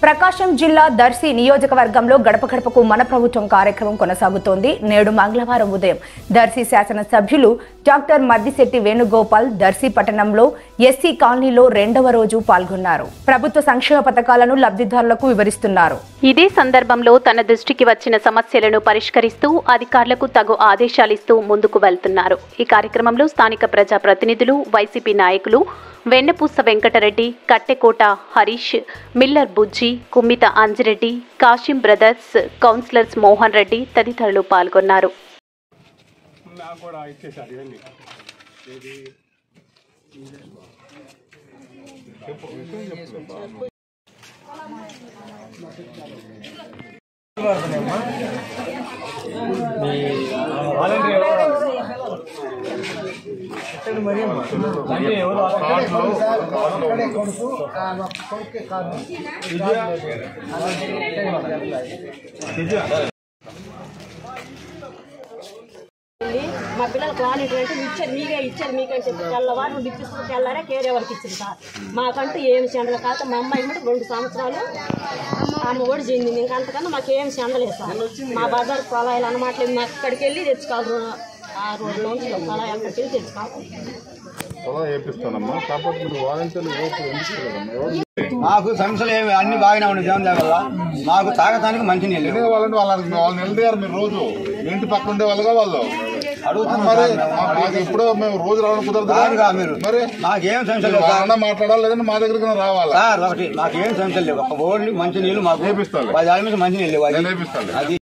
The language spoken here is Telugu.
ప్రకాశం జిల్లా దర్శి నియోజకవర్గంలో గడప గడపకు మన ప్రభుత్వం కార్యక్రమం కొనసాగుతోంది నేడు మంగళవారం ఉదయం దర్శి శాసనసభ్యులు డాక్టర్ మద్దిశెట్టి వేణుగోపాల్ దర్శి పట్టణంలో ఎస్సీ కాలనీలో రెండవ రోజు పాల్గొన్నారు ప్రభుత్వ సంక్షేమ పథకాలను లబ్ధిదారులకు వివరిస్తున్నారు ఇదే సందర్భంలో తన దృష్టికి వచ్చిన సమస్యలను పరిష్కరిస్తూ అధికారులకు తగు ఆదేశాలిస్తూ ముందుకు వెళ్తున్నారు ఈ కార్యక్రమంలో స్థానిక ప్రజా ప్రతినిధులు వైసీపీ నాయకులు Vennapusa Venkata Reddy Kattekota Harish miller Bujji Kummitha Anji Reddy Kasim brothers councillors Mohan Reddy తదితరులు పాల్గొన్నారు నాకు కూడా ఇచ్చేసారు ఇవన్నీ మా పిల్లలకు వాలంటీర్ ఇచ్చారు మీకే ఇచ్చారు మీకే చెప్పి తెల్లవారు డిప్యూషన్ తెల్లారే కేరే వాళ్ళకి ఇచ్చింది సార్ మాకంటూ ఏమి చెందలు కాక మా అమ్మాయి కూడా రెండు సంవత్సరాలు ఆమె కూడా చెందింది ఇంకా అంతకన్నా మాకు ఏమి చెందలేదు సార్ మా బజార్ పొలాలు అన్నమాట మాకు అక్కడికి వెళ్ళి తెచ్చుకోవాలి ఆ రోడ్లో నుంచి పొలాలు అక్కడికి వెళ్ళి తెచ్చుకోవాలి పొలం వేపిస్తానమ్మా కాకపోతే మీరు వాలంటీర్లు ఓటు ఎందుకు ఇవ్వలేదమ్మా? ఎవరు మాకు సమస్యలు ఏమి అన్ని బాగానే ఉన్నాయి దేవుని దయ వల్ల మాకు తాగటానికి మంచి నీళ్ళు తినే వాళ్ళంటే వాళ్ళకి వాళ్ళు నిలదీయారు మీరు రోజు మీ ఇంటి పక్కన ఉండే వాళ్ళుగా వాళ్ళు అడుగుతున్నాం మరి సార్ మేము. మా- మాకు ఎప్పుడో మేము రోజు రావడం కుదరదు కదా? కాదుగా మీరు మరి మాకేం సమస్యలు మీరు లేవు సార్ వాళ్ళన్నా మాట్లాడాలి లేదంటే మా దగ్గరికి రావాలా సార్ ఒకటి మాకేం సమస్యలు లేవు ఒక ఓన్లీ మంచి నీళ్ళు మాకు వేపిస్తాలే. పది ఆరు మంచి నీళ్ళు లేవు అది- నేను వేపిస్తాలే. అది